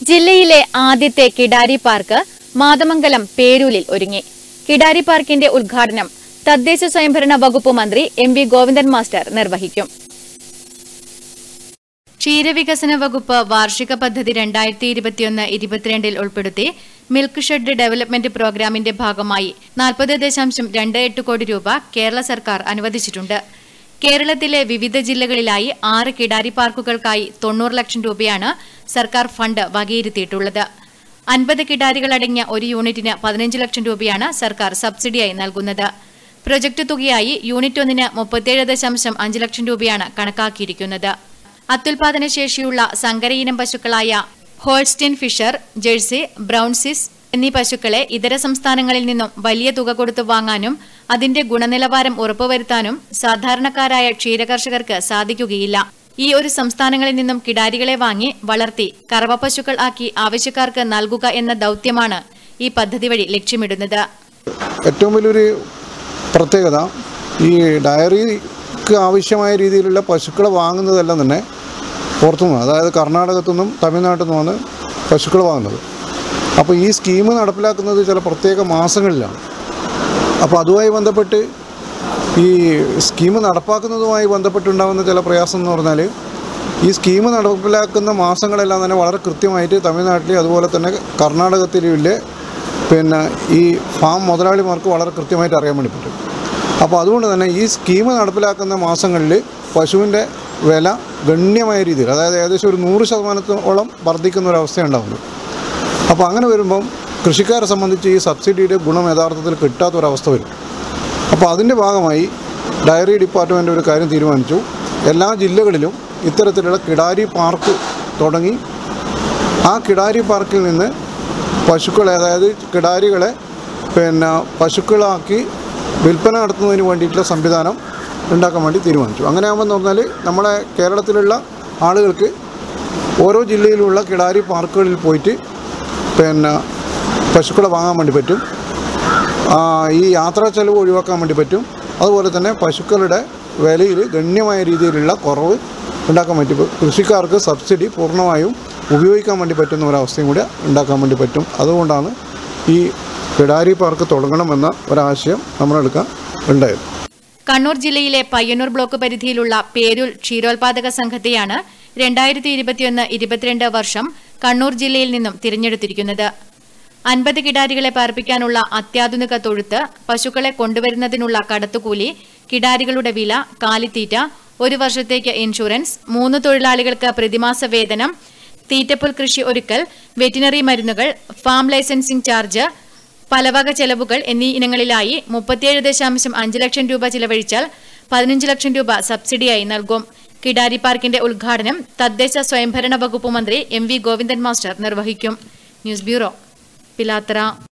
ജില്ലയിലെ ആദ്യത്തെ കിടാരി പാർക്ക് മാതമംഗലം പേരൂലിൽ ഒരുങ്ങി കിടാരി പാർക്കിന്റെ ഉദ്ഘാടനം തദ്ദേശ സ്വയംഭരണ വകുപ്പ് മന്ത്രി എം വി ഗോവിന്ദൻ മാസ്റ്റർ നിർവഹിക്കും ക്ഷീരവികസന വകുപ്പ് വാർഷിക പദ്ധതി രണ്ടായിരത്തി ഇരുപത്തിയൊന്ന് ഇരുപത്തിരണ്ടിൽ ഉൾപ്പെടുത്തി മിൽക്ക് ഷെഡ് ഡെവലപ്മെന്റ് പ്രോഗ്രാമിന്റെ ഭാഗമായി നാൽപ്പത് ദശാംശം രണ്ട് എട്ട് കോടി രൂപ കേരള സർക്കാർ അനുവദിച്ചിട്ടുണ്ട് കേരളത്തിലെ വിവിധ ജില്ലകളിലായി ആറ് കിടാരി പാർക്കുകൾക്കായി തൊണ്ണൂറ് ലക്ഷം രൂപയാണ് സർക്കാർ ഫണ്ട് വകയിരുത്തിയിട്ടുള്ളത് അൻപത് കിടാരികളടങ്ങിയ ഒരു യൂണിറ്റിന് പതിനഞ്ച് ലക്ഷം രൂപയാണ് സർക്കാർ സബ്സിഡിയായി നൽകുന്നത് പ്രൊജക്ട് തുകയായി യൂണിറ്റ് ഒന്നിന് മുപ്പത്തിയേഴ് ദശാംശം അഞ്ച് ലക്ഷം രൂപയാണ് കണക്കാക്കിയിരിക്കുന്നത് അത്യുൽപാദന ശേഷിയുള്ള സങ്കരയിനം പശുക്കളായ ഹോൾസ്റ്റീൻ ഫിഷർ ജേഴ്സി ബ്രൗൺസിസ് എന്നീ പശുക്കളെ ഇതര സംസ്ഥാനങ്ങളിൽ നിന്നും വലിയ തുക കൊടുത്തു വാങ്ങാനും അതിന്റെ ഗുണനിലവാരം ഉറപ്പുവരുത്താനും സാധാരണക്കാരായ ക്ഷീരകർഷകർക്ക് സാധിക്കുകയില്ല ഈ ഒരു സംസ്ഥാനങ്ങളിൽ നിന്നും കിടാരികളെ വാങ്ങി വളർത്തി കറവ പശുക്കൾ ആക്കി ആവശ്യക്കാർക്ക് നൽകുക എന്ന ദൌത്യമാണ് ഈ പദ്ധതി വഴി ലക്ഷ്യമിടുന്നത് ഏറ്റവും വലിയൊരു പ്രത്യേകത ഈ ഡയറിക്ക് ആവശ്യമായ രീതിയിലുള്ള പശുക്കളെ വാങ്ങുന്നതെല്ലാം തന്നെ പുറത്തുനിന്ന് അതായത് കർണാടകത്തു നിന്നും തമിഴ്നാട്ടിൽ നിന്നുമാണ് പശുക്കൾ വാങ്ങുന്നത് അപ്പോൾ ഈ സ്കീം നടപ്പിലാക്കുന്നത് ചില പ്രത്യേക മാസങ്ങളിലാണ് അപ്പോൾ അതുമായി ബന്ധപ്പെട്ട് ഈ സ്കീം നടപ്പാക്കുന്നതുമായി ബന്ധപ്പെട്ടുണ്ടാകുന്ന ചില പ്രയാസം എന്ന് പറഞ്ഞാൽ ഈ സ്കീം നടപ്പിലാക്കുന്ന മാസങ്ങളെല്ലാം തന്നെ വളരെ കൃത്യമായിട്ട് തമിഴ്നാട്ടിലെ അതുപോലെ തന്നെ കർണാടകത്തിലെ പിന്നെ ഈ ഫാം മുതലാളിമാർക്ക് വളരെ കൃത്യമായിട്ട് അറിയാൻ വേണ്ടി പറ്റും അപ്പോൾ അതുകൊണ്ട് തന്നെ ഈ സ്കീം നടപ്പിലാക്കുന്ന മാസങ്ങളിൽ പശുവിൻ്റെ വില ഗണ്യമായ രീതിയിൽ അതായത് ഏകദേശം ഒരു നൂറ് ശതമാനത്തോളം വർദ്ധിക്കുന്ന ഒരു അവസ്ഥയുണ്ടാവുന്നു അപ്പോൾ അങ്ങനെ വരുമ്പം കൃഷിക്കാരെ സംബന്ധിച്ച് ഈ സബ്സിഡിയുടെ ഗുണം യഥാർത്ഥത്തിൽ കിട്ടാത്തൊരവസ്ഥ വരും അപ്പോൾ അതിൻ്റെ ഭാഗമായി ഡയറി ഡിപ്പാർട്ട്മെൻ്റ് ഒരു കാര്യം തീരുമാനിച്ചു എല്ലാ ജില്ലകളിലും ഇത്തരത്തിലുള്ള കിടാരി പാർക്ക് തുടങ്ങി ആ കിടാരി പാർക്കിൽ നിന്ന് പശുക്കളെ അതായത് കിടാരികളെ പിന്നെ പശുക്കളാക്കി വിൽപ്പന നടത്തുന്നതിന് വേണ്ടിയിട്ടുള്ള സംവിധാനം ഉണ്ടാക്കാൻ വേണ്ടി തീരുമാനിച്ചു അങ്ങനെ ആകുമ്പോൾ പറഞ്ഞാൽ നമ്മളെ കേരളത്തിലുള്ള ആളുകൾക്ക് ഓരോ ജില്ലയിലുള്ള കിടാരി പാർക്കുകളിൽ പോയിട്ട് പിന്നെ പശുക്കളെ വാങ്ങാൻ വേണ്ടി പറ്റും ആ, ഈ യാത്രാ ചെലവ് ഒഴിവാക്കാൻ വേണ്ടി പറ്റും അതുപോലെ തന്നെ പശുക്കളുടെ വിലയിൽ ഗണ്യമായ രീതിയിലുള്ള കുറവ് ഉണ്ടാക്കാൻ പറ്റും ഇപ്പോൾ കൃഷിക്കാർക്ക് സബ്സിഡി പൂർണ്ണമായും ഉപയോഗിക്കാൻ വേണ്ടി പറ്റുന്ന ഒരവസ്ഥയും കൂടി ഉണ്ടാക്കാൻ വേണ്ടി പറ്റും അതുകൊണ്ടാണ് ഈ കിടാരി പാർക്ക് തുടങ്ങണമെന്ന ഒരാശയം നമ്മളെടുക്കാൻ ഉണ്ടായത് കണ്ണൂർ ജില്ലയിലെ പയ്യന്നൂർ ബ്ലോക്ക് പരിധിയിലുള്ള പേരൂർ ക്ഷീരോത്പാദക സംഘത്തെയാണ് രണ്ടായിരത്തി ഇരുപത്തിയൊന്ന് ഇരുപത്തിരണ്ട് വർഷം കണ്ണൂർ ജില്ലയിൽ നിന്നും തിരഞ്ഞെടുത്തിരിക്കുന്നത് അൻപത് കിടാരികളെ പാർപ്പിക്കാനുള്ള അത്യാധുനിക തൊഴുത്ത് പശുക്കളെ കൊണ്ടുവരുന്നതിനുള്ള കടത്തുകൂലി കിടാരികളുടെ വില കാലിത്തീറ്റ ഒരു വർഷത്തേക്ക് ഇൻഷുറൻസ് മൂന്ന് തൊഴിലാളികൾക്ക് പ്രതിമാസ വേതനം തീറ്റപ്പുൽ കൃഷി ഒരുക്കൽ വെറ്റിനറി മരുന്നുകൾ ഫാം ലൈസൻസിംഗ് ചാർജ് പലവക ചെലവുകൾ എന്നീ ഇനങ്ങളിലായി മുപ്പത്തിയേഴ് ദശാംശം അഞ്ച് ലക്ഷം രൂപ ചിലവഴിച്ചാൽ പതിനഞ്ച് ലക്ഷം രൂപ സബ്സിഡിയായി നൽകും കിടാരി പാർക്കിന്റെ ഉദ്ഘാടനം തദ്ദേശ സ്വയംഭരണ വകുപ്പ് മന്ത്രി എം വി ഗോവിന്ദൻ മാസ്റ്റർ നിർവഹിക്കും ന്യൂസ് ബ്യൂറോ പിലാത്തറ